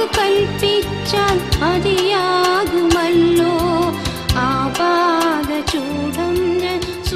കൽപ്പിച്ചാൽ മതിയാകുമല്ലോ ആപാദചൂടം ഞാൻ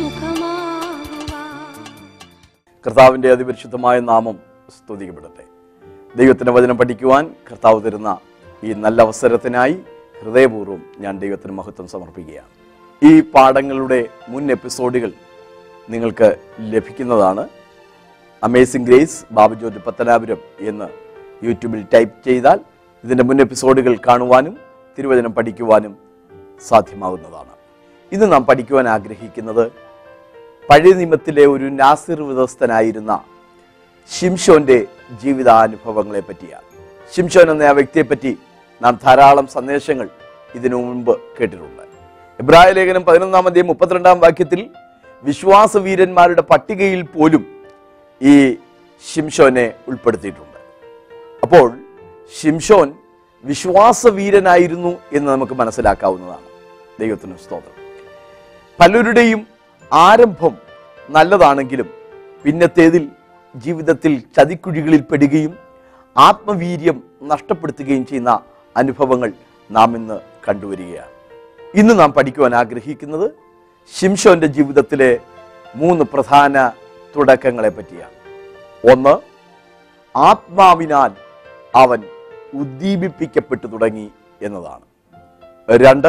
സുഖമാകുവാൻ കർത്താവിൻ്റെ അതിപരിശുദ്ധമായ നാമം സ്തുതിക്കപ്പെടട്ടെ ദൈവത്തിൻ്റെ വചനം പഠിക്കുവാൻ കർത്താവ് തരുന്ന ഈ നല്ല അവസരത്തിനായി ഹൃദയപൂർവ്വം ഞാൻ ദൈവത്തിന് മഹത്വം സമർപ്പിക്കുകയാണ് ഈ പാഠങ്ങളുടെ മുൻ എപ്പിസോഡുകൾ നിങ്ങൾക്ക് ലഭിക്കുന്നതാണ് അമേസിംഗ് ഗ്രേസ് ബാബുജോർജ് പത്തനാപുരം എന്ന് യൂട്യൂബിൽ ടൈപ്പ് ചെയ്താൽ ഇതിൻ്റെ മുൻ എപ്പിസോഡുകൾ കാണുവാനും തിരുവചനം പഠിക്കുവാനും സാധ്യമാകുന്നതാണ് ഇന്ന് നാം പഠിക്കുവാൻ ആഗ്രഹിക്കുന്നത് പഴയ നിയമത്തിലെ ഒരു നാസിർ വിധസ്ഥനായിരുന്ന ഷിംഷോന്റെ ജീവിതാനുഭവങ്ങളെ പറ്റിയാണ് ഷിംഷോൻ എന്ന ആ വ്യക്തിയെപ്പറ്റി നാം ധാരാളം സന്ദേശങ്ങൾ ഇതിനു മുൻപ് കേട്ടിട്ടുണ്ട് ഇബ്രാഹിം ലേഖനം പതിനൊന്നാം അധ്യായം മുപ്പത്തിരണ്ടാം വാക്യത്തിൽ വിശ്വാസവീരന്മാരുടെ പട്ടികയിൽ പോലും ഈ ഷിംഷോനെ ഉൾപ്പെടുത്തിയിട്ടുണ്ട് അപ്പോൾ ഷിംഷോൻ വിശ്വാസവീരനായിരുന്നു എന്ന് നമുക്ക് മനസ്സിലാക്കാവുന്നതാണ് ദൈവത്തിന് സ്തോത്രം പലരുടെയും ആരംഭം നല്ലതാണെങ്കിലും പിന്നത്തേതിൽ ജീവിതത്തിൽ ചതിക്കുഴികളിൽ പെടുകയും ആത്മവീര്യം നഷ്ടപ്പെടുത്തുകയും ചെയ്യുന്ന അനുഭവങ്ങൾ നാം ഇന്ന് കണ്ടുവരികയാണ് ഇന്ന് നാം പഠിക്കുവാൻ ആഗ്രഹിക്കുന്നത് ഷിംഷോന്റെ ജീവിതത്തിലെ മൂന്ന് പ്രധാന തുടക്കങ്ങളെ പറ്റിയാണ് ഒന്ന് ആത്മാവിനാൽ അവൻ ഉദ്ദീപിപ്പിക്കപ്പെട്ടു തുടങ്ങി എന്നതാണ് രണ്ട്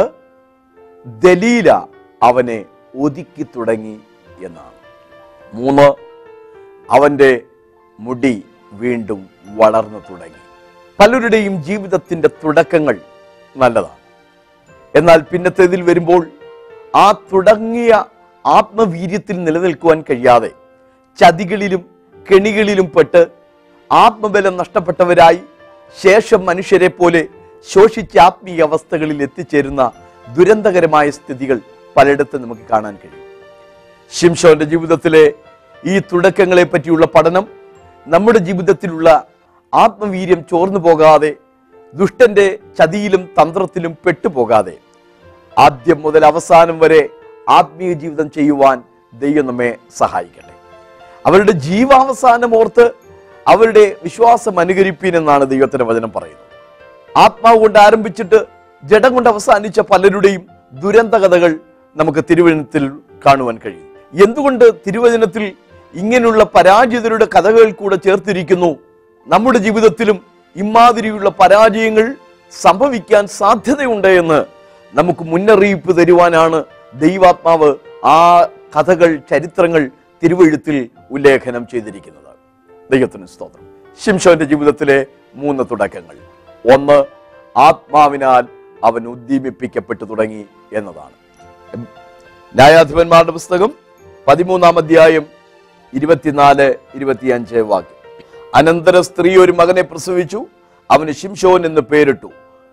ദലീല അവനെ ഒതുക്കി തുടങ്ങി എന്നാണ് മൂന്ന് അവൻ്റെ മുടി വീണ്ടും വളർന്നു തുടങ്ങി പലരുടെയും ജീവിതത്തിൻ്റെ തുടക്കങ്ങൾ നല്ലതാണ് എന്നാൽ പിന്നത്തേതിൽ വരുമ്പോൾ ആ തുടങ്ങിയ ആത്മവീര്യത്തിൽ നിലനിൽക്കുവാൻ കഴിയാതെ ചതികളിലും കെണികളിലും പെട്ട് ആത്മബലം നഷ്ടപ്പെട്ടവരായി ശേഷം മനുഷ്യരെ പോലെ ശോഷിച്ച ആത്മീയ അവസ്ഥകളിൽ എത്തിച്ചേരുന്ന ദുരന്തകരമായ സ്ഥിതികൾ പലയിടത്തും നമുക്ക് കാണാൻ കഴിയും ഷിംഷോന്റെ ജീവിതത്തിലെ ഈ തുടക്കങ്ങളെ പറ്റിയുള്ള പഠനം നമ്മുടെ ജീവിതത്തിലുള്ള ആത്മവീര്യം ചോർന്നു പോകാതെ ദുഷ്ടന്റെ ചതിയിലും തന്ത്രത്തിലും പെട്ടുപോകാതെ ആദ്യം മുതൽ അവസാനം വരെ ആത്മീയ ജീവിതം ചെയ്യുവാൻ ദൈവം നമ്മെ സഹായിക്കട്ടെ അവരുടെ ജീവാവസാനം ഓർത്ത് അവരുടെ വിശ്വാസം അനുകരിപ്പീൻ എന്നാണ് ദൈവത്തിന്റെ വചനം പറയുന്നത് ആത്മാവ് കൊണ്ട് ആരംഭിച്ചിട്ട് ജഡം കൊണ്ട് അവസാനിച്ച പലരുടെയും ദുരന്ത കഥകൾ നമുക്ക് തിരുവചനത്തിൽ കാണുവാൻ കഴിയും എന്തുകൊണ്ട് തിരുവചനത്തിൽ ഇങ്ങനെയുള്ള പരാജിതരുടെ കഥകൾ കൂടെ ചേർത്തിരിക്കുന്നു നമ്മുടെ ജീവിതത്തിലും ഇമാതിരിയുള്ള പരാജയങ്ങൾ സംഭവിക്കാൻ സാധ്യതയുണ്ട് എന്ന് നമുക്ക് മുന്നറിയിപ്പ് തരുവാനാണ് ദൈവാത്മാവ് ആ കഥകൾ ചരിത്രങ്ങൾ തിരുവഴുത്തിൽ ഉല്ലേഖനം ചെയ്തിരിക്കുന്നത് ദൈവത്തിന് സ്തോത്രം ശിംഷോന്റെ ജീവിതത്തിലെ മൂന്ന് തുടക്കങ്ങൾ ഒന്ന് ആത്മാവിനാൽ അവൻ ഉദ്ദീപിപ്പിക്കപ്പെട്ടു തുടങ്ങി എന്നതാണ് ന്യായാധിപന്മാരുടെ പുസ്തകം പതിമൂന്നാം അധ്യായം ഇരുപത്തിനാല് ഇരുപത്തിയഞ്ച് വാക്യം അനന്തര സ്ത്രീ ഒരു മകനെ പ്രസവിച്ചു അവന് ശിംഷോൻ എന്ന് പേരിട്ടു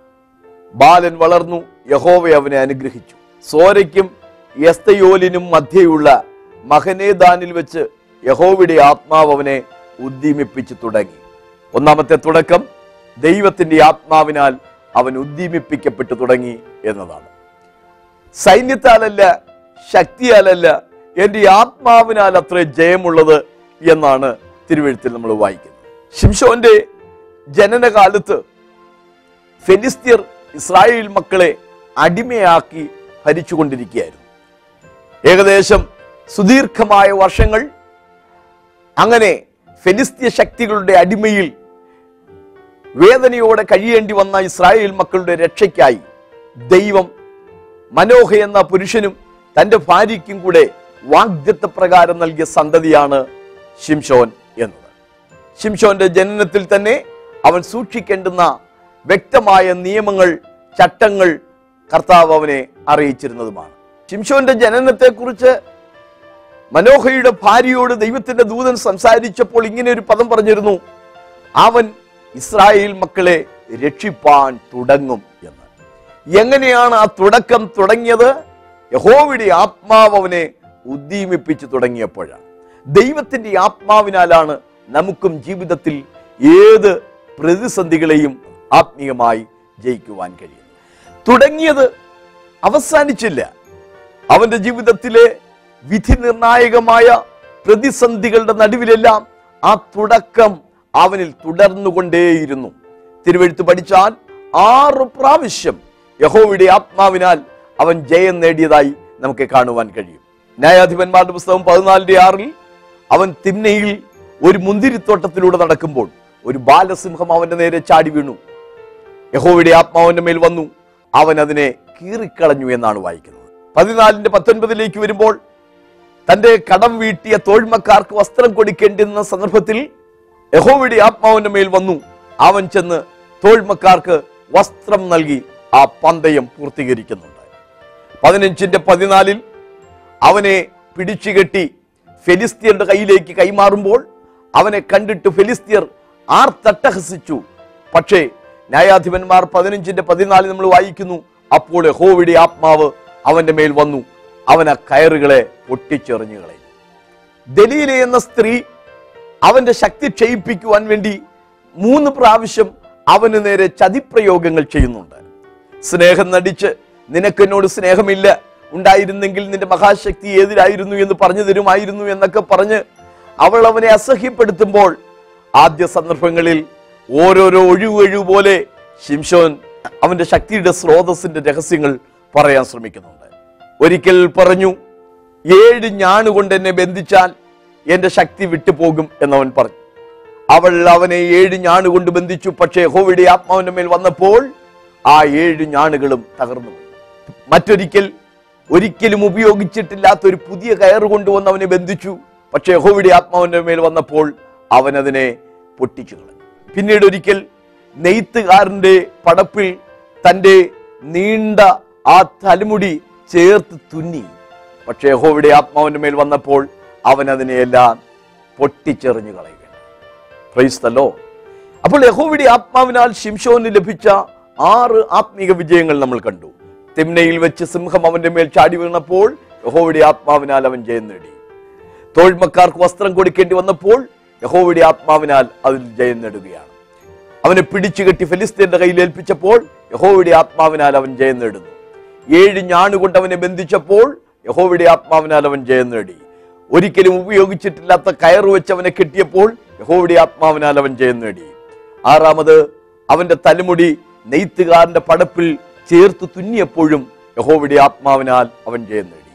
ബാലൻ വളർന്നു യഹോവ അവനെ അനുഗ്രഹിച്ചു സോരയ്ക്കും എസ്തയോലിനും മധ്യയുള്ള മഹനേദാനിൽ വെച്ച് യഹോവയുടെ ആത്മാവ് അവനെ ഉദ്ദീമിപ്പിച്ചു തുടങ്ങി ഒന്നാമത്തെ തുടക്കം ദൈവത്തിന്റെ ആത്മാവിനാൽ അവൻ ഉദ്ദീമിപ്പിക്കപ്പെട്ടു തുടങ്ങി എന്നതാണ് സൈന്യത്താലല്ല ശക്തിയാലല്ല എൻ്റെ ആത്മാവിനാൽ അത്ര ജയമുള്ളത് എന്നാണ് തിരുവഴുത്തിൽ നമ്മൾ വായിക്കുന്നത് ഷിംഷോന്റെ ജനനകാലത്ത് ഫെലിസ്തീർ ഇസ്രായേൽ മക്കളെ അടിമയാക്കി ഭരിച്ചുകൊണ്ടിരിക്കുകയായിരുന്നു ഏകദേശം സുദീർഘമായ വർഷങ്ങൾ അങ്ങനെ ഫെലിസ്തീയ ശക്തികളുടെ അടിമയിൽ വേദനയോടെ കഴിയേണ്ടി വന്ന ഇസ്രായേൽ മക്കളുടെ രക്ഷയ്ക്കായി ദൈവം മനോഹ എന്ന പുരുഷനും തന്റെ ഭാര്യയ്ക്കും കൂടെ വാഗ്ദത്ത പ്രകാരം നൽകിയ സന്തതിയാണ് ഷിംഷോൻ എന്നത് ഷിംഷോന്റെ ജനനത്തിൽ തന്നെ അവൻ സൂക്ഷിക്കേണ്ടുന്ന വ്യക്തമായ നിയമങ്ങൾ ചട്ടങ്ങൾ കർത്താവ് അവനെ അറിയിച്ചിരുന്നതുമാണ് ഷിംഷോന്റെ ജനനത്തെക്കുറിച്ച് മനോഹയുടെ ഭാര്യയോട് ദൈവത്തിന്റെ ദൂതൻ സംസാരിച്ചപ്പോൾ ഇങ്ങനെ ഒരു പദം പറഞ്ഞിരുന്നു അവൻ ഇസ്രായേൽ മക്കളെ രക്ഷിപ്പാൻ തുടങ്ങും എന്ന് എങ്ങനെയാണ് ആ തുടക്കം തുടങ്ങിയത് യഹോവയുടെ ആത്മാവ് അവനെ ഉദ്ദീമിപ്പിച്ചു തുടങ്ങിയപ്പോഴാണ് ദൈവത്തിന്റെ ആത്മാവിനാലാണ് നമുക്കും ജീവിതത്തിൽ ഏത് പ്രതിസന്ധികളെയും ആത്മീയമായി ജയിക്കുവാൻ കഴിയുന്നത് തുടങ്ങിയത് അവസാനിച്ചില്ല അവന്റെ ജീവിതത്തിലെ വിധി നിർണായകമായ പ്രതിസന്ധികളുടെ നടുവിലെല്ലാം ആ തുടക്കം അവനിൽ തുടർന്നുകൊണ്ടേയിരുന്നു തിരുവെഴുത്ത് പഠിച്ചാൽ ആറ് പ്രാവശ്യം യഹോവയുടെ ആത്മാവിനാൽ അവൻ ജയം നേടിയതായി നമുക്ക് കാണുവാൻ കഴിയും ന്യായാധിപന്മാരുടെ പുസ്തകം പതിനാലിന്റെ ആറിൽ അവൻ തിമ്നയിൽ ഒരു മുന്തിരിത്തോട്ടത്തിലൂടെ നടക്കുമ്പോൾ ഒരു ബാലസിംഹം അവന്റെ നേരെ ചാടി വീണു യഹോവയുടെ ആത്മാവിന്റെ മേൽ വന്നു അവൻ അതിനെ കീറിക്കളഞ്ഞു എന്നാണ് വായിക്കുന്നത് പതിനാലിന്റെ പത്തൊൻപതിലേക്ക് വരുമ്പോൾ തന്റെ കടം വീട്ടിയ തോഴ്മക്കാർക്ക് വസ്ത്രം കൊടുക്കേണ്ടിരുന്ന സന്ദർഭത്തിൽ യഹോവയുടെ ആത്മാവിന്റെ മേൽ വന്നു അവൻ ചെന്ന് തോഴ്മക്കാർക്ക് വസ്ത്രം നൽകി ആ പന്തയം പൂർത്തീകരിക്കുന്നുണ്ട് പതിനഞ്ചിന്റെ പതിനാലിൽ അവനെ പിടിച്ചുകെട്ടി ഫെലിസ്തീയരുടെ കയ്യിലേക്ക് കൈമാറുമ്പോൾ അവനെ കണ്ടിട്ട് ഫെലിസ്തീയർ ആർത്തട്ടഹസിച്ചു പക്ഷേ ന്യായാധിപന്മാർ പതിനഞ്ചിന്റെ പതിനാലിൽ നമ്മൾ വായിക്കുന്നു അപ്പോൾ യഹോവയുടെ ആത്മാവ് അവന്റെ മേൽ വന്നു അവൻ ആ കയറുകളെ പൊട്ടിച്ചെറിഞ്ഞു കളയും ദലീല എന്ന സ്ത്രീ അവന്റെ ശക്തി ക്ഷയിപ്പിക്കുവാൻ വേണ്ടി മൂന്ന് പ്രാവശ്യം അവന് നേരെ ചതിപ്രയോഗങ്ങൾ ചെയ്യുന്നുണ്ട് സ്നേഹം നടിച്ച് നിനക്കെന്നോട് സ്നേഹമില്ല ഉണ്ടായിരുന്നെങ്കിൽ നിന്റെ മഹാശക്തി ഏതിലായിരുന്നു എന്ന് പറഞ്ഞു തരുമായിരുന്നു എന്നൊക്കെ പറഞ്ഞ് അവൾ അവനെ അസഹ്യപ്പെടുത്തുമ്പോൾ ആദ്യ സന്ദർഭങ്ങളിൽ ഓരോരോ ഒഴിവൊഴിവ് പോലെ ശിംഷോൻ അവന്റെ ശക്തിയുടെ സ്രോതസ്സിന്റെ രഹസ്യങ്ങൾ പറയാൻ ശ്രമിക്കുന്നുണ്ട് ഒരിക്കൽ പറഞ്ഞു ഏഴ് ഞാണുകൊണ്ട് എന്നെ ബന്ധിച്ചാൽ എന്റെ ശക്തി വിട്ടുപോകും എന്നവൻ പറഞ്ഞു അവൾ അവനെ ഏഴ് ഞാണുകൊണ്ട് ബന്ധിച്ചു പക്ഷേ ഹോവിയുടെ ആത്മാവിന്റെ മേൽ വന്നപ്പോൾ ആ ഏഴ് ഞാണുകളും തകർന്നു പോയി മറ്റൊരിക്കൽ ഒരിക്കലും ഉപയോഗിച്ചിട്ടില്ലാത്ത ഒരു പുതിയ കയറ് കൊണ്ടുവന്ന് അവനെ ബന്ധിച്ചു പക്ഷേ യഹോവയുടെ ആത്മാവിന്റെ മേൽ വന്നപ്പോൾ അവൻ അതിനെ പൊട്ടിച്ചു കളഞ്ഞു പിന്നീട് ഒരിക്കൽ നെയ്ത്തുകാരന്റെ പടപ്പിൽ തന്റെ നീണ്ട ആ തലമുടി ചേർത്ത് തുന്നി പക്ഷേ യഹോവയുടെ ആത്മാവിന്റെ മേൽ വന്നപ്പോൾ അവൻ അതിനെയെല്ലാം പൊട്ടിച്ചെറിഞ്ഞു കളയുകയാണ് ക്രൈസ്തല്ലോ അപ്പോൾ യഹോവയുടെ ആത്മാവിനാൽ ശിംഷോന് ലഭിച്ച ആറ് ആത്മീക വിജയങ്ങൾ നമ്മൾ കണ്ടു തിമ്നയിൽ വെച്ച് സിംഹം അവന്റെ മേൽ ചാടി വീണപ്പോൾ യഹോവയുടെ ആത്മാവിനാൽ അവൻ ജയം നേടി തോഴ്മക്കാർക്ക് വസ്ത്രം കൊടുക്കേണ്ടി വന്നപ്പോൾ യഹോവയുടെ ആത്മാവിനാൽ അതിൽ ജയം നേടുകയാണ് അവനെ പിടിച്ചുകെട്ടി ഫിലിസ്തീന്റെ കയ്യിൽ ഏൽപ്പിച്ചപ്പോൾ യഹോവയുടെ ആത്മാവിനാൽ അവൻ ജയം നേടുന്നു ഏഴ് ഞാണുകൊണ്ട് അവനെ ബന്ധിച്ചപ്പോൾ യഹോവയുടെ ആത്മാവിനാൽ അവൻ ജയം നേടി ഒരിക്കലും ഉപയോഗിച്ചിട്ടില്ലാത്ത കയറ് വെച്ച് അവനെ കെട്ടിയപ്പോൾ യഹോവയുടെ ആത്മാവിനാൽ അവൻ ജയം നേടി ആറാമത് അവന്റെ തലമുടി നെയ്ത്തുകാരന്റെ പടപ്പിൽ ചേർത്ത് തുന്നിയപ്പോഴും യഹോവയുടെ ആത്മാവിനാൽ അവൻ ജയം നേടി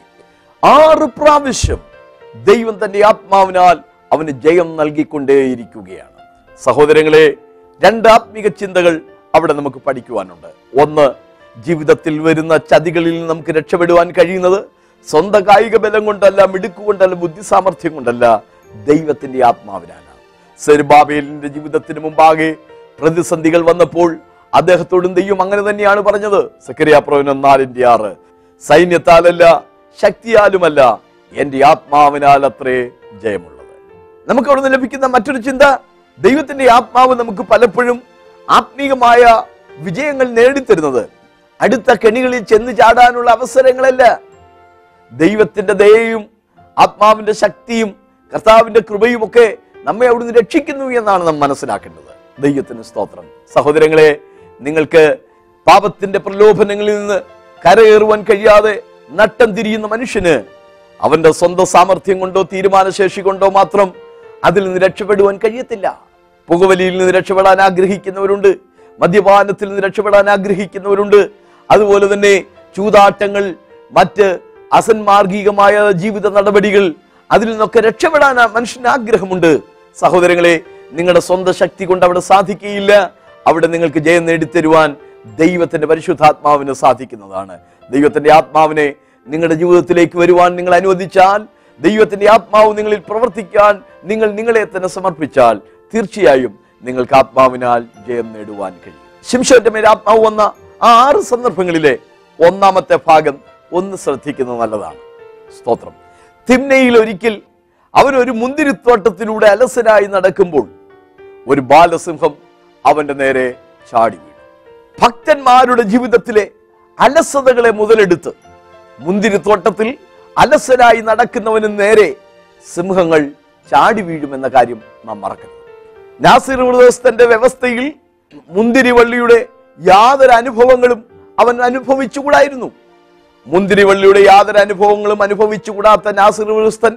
ആറ് പ്രാവശ്യം ദൈവം തന്റെ ആത്മാവിനാൽ അവന് ജയം നൽകിക്കൊണ്ടേയിരിക്കുകയാണ് സഹോദരങ്ങളെ രണ്ട് ആത്മീക ചിന്തകൾ അവിടെ നമുക്ക് പഠിക്കുവാനുണ്ട് ഒന്ന് ജീവിതത്തിൽ വരുന്ന ചതികളിൽ നിന്ന് നമുക്ക് രക്ഷപ്പെടുവാൻ കഴിയുന്നത് സ്വന്തം കായിക ബലം കൊണ്ടല്ല മിടുക്ക് കൊണ്ടല്ല ബുദ്ധി സാമർഥ്യം കൊണ്ടല്ല ദൈവത്തിന്റെ ആത്മാവിനാലാണ് സെരുബാബേലിന്റെ ജീവിതത്തിന് മുമ്പാകെ പ്രതിസന്ധികൾ വന്നപ്പോൾ അദ്ദേഹത്തോടും ദൈവം അങ്ങനെ തന്നെയാണ് പറഞ്ഞത് സക്കരിയ പ്രവചനം നാലിന്റെ ആറ് സൈന്യത്താലല്ല ശക്തിയാലുമല്ല എന്റെ ആത്മാവിനാൽ അത്രേ ജയമുള്ളത് നമുക്ക് അവിടെ നിന്ന് ലഭിക്കുന്ന മറ്റൊരു ചിന്ത ദൈവത്തിന്റെ ആത്മാവ് നമുക്ക് പലപ്പോഴും ആത്മീകമായ വിജയങ്ങൾ നേടിത്തരുന്നത് അടുത്ത കെണികളിൽ ചെന്ന് ചാടാനുള്ള അവസരങ്ങളല്ല ദൈവത്തിന്റെ ദയയും ആത്മാവിന്റെ ശക്തിയും കർത്താവിന്റെ കൃപയും ഒക്കെ നമ്മെ അവിടുന്ന് രക്ഷിക്കുന്നു എന്നാണ് നാം മനസ്സിലാക്കേണ്ടത് ദൈവത്തിന് സ്തോത്രം സഹോദരങ്ങളെ നിങ്ങൾക്ക് പാപത്തിന്റെ പ്രലോഭനങ്ങളിൽ നിന്ന് കരകയറുവാൻ കഴിയാതെ നട്ടം തിരിയുന്ന മനുഷ്യന് അവന്റെ സ്വന്തം സാമർഥ്യം കൊണ്ടോ തീരുമാനശേഷി കൊണ്ടോ മാത്രം അതിൽ നിന്ന് രക്ഷപ്പെടുവാൻ കഴിയത്തില്ല പുകവലിയിൽ നിന്ന് രക്ഷപ്പെടാൻ ആഗ്രഹിക്കുന്നവരുണ്ട് മദ്യപാനത്തിൽ നിന്ന് രക്ഷപ്പെടാൻ ആഗ്രഹിക്കുന്നവരുണ്ട് അതുപോലെ തന്നെ ചൂതാട്ടങ്ങൾ മറ്റ് അസന്മാർഗികമായ ജീവിത നടപടികൾ അതിൽ നിന്നൊക്കെ രക്ഷപ്പെടാൻ ആ മനുഷ്യന് ആഗ്രഹമുണ്ട് സഹോദരങ്ങളെ നിങ്ങളുടെ സ്വന്തം ശക്തി കൊണ്ട് അവിടെ സാധിക്കുകയില്ല അവിടെ നിങ്ങൾക്ക് ജയം നേടിത്തരുവാൻ ദൈവത്തിന്റെ പരിശുദ്ധാത്മാവിന് സാധിക്കുന്നതാണ് ദൈവത്തിന്റെ ആത്മാവിനെ നിങ്ങളുടെ ജീവിതത്തിലേക്ക് വരുവാൻ നിങ്ങൾ അനുവദിച്ചാൽ ദൈവത്തിന്റെ ആത്മാവ് നിങ്ങളിൽ പ്രവർത്തിക്കാൻ നിങ്ങൾ നിങ്ങളെ തന്നെ സമർപ്പിച്ചാൽ തീർച്ചയായും നിങ്ങൾക്ക് ആത്മാവിനാൽ ജയം നേടുവാൻ കഴിയും ശിംഷോന്റെ മേൽ ആത്മാവ് വന്ന ആ ആറ് സന്ദർഭങ്ങളിലെ ഒന്നാമത്തെ ഭാഗം ഒന്ന് ശ്രദ്ധിക്കുന്നത് നല്ലതാണ് സ്തോത്രം തിമ്നയിൽ ഒരിക്കൽ അവൻ ഒരു മുന്തിരിത്തോട്ടത്തിലൂടെ അലസനായി നടക്കുമ്പോൾ ഒരു ബാലസിംഹം അവന്റെ നേരെ ചാടി വീണു ഭക്തന്മാരുടെ ജീവിതത്തിലെ അലസതകളെ മുതലെടുത്ത് മുന്തിരിത്തോട്ടത്തിൽ അലസനായി നടക്കുന്നവന് നേരെ സിംഹങ്ങൾ ചാടി വീഴുമെന്ന കാര്യം നാം മറക്കരുത് നാസിർ ഉദോസ്തന്റെ വ്യവസ്ഥയിൽ മുന്തിരിവള്ളിയുടെ യാതൊരു അനുഭവങ്ങളും അവൻ അനുഭവിച്ചുകൂടായിരുന്നു മുന്തിരിവള്ളിയുടെ യാതൊരു അനുഭവങ്ങളും അനുഭവിച്ചുകൂടാത്ത നാസിർ ഉദോസ്തൻ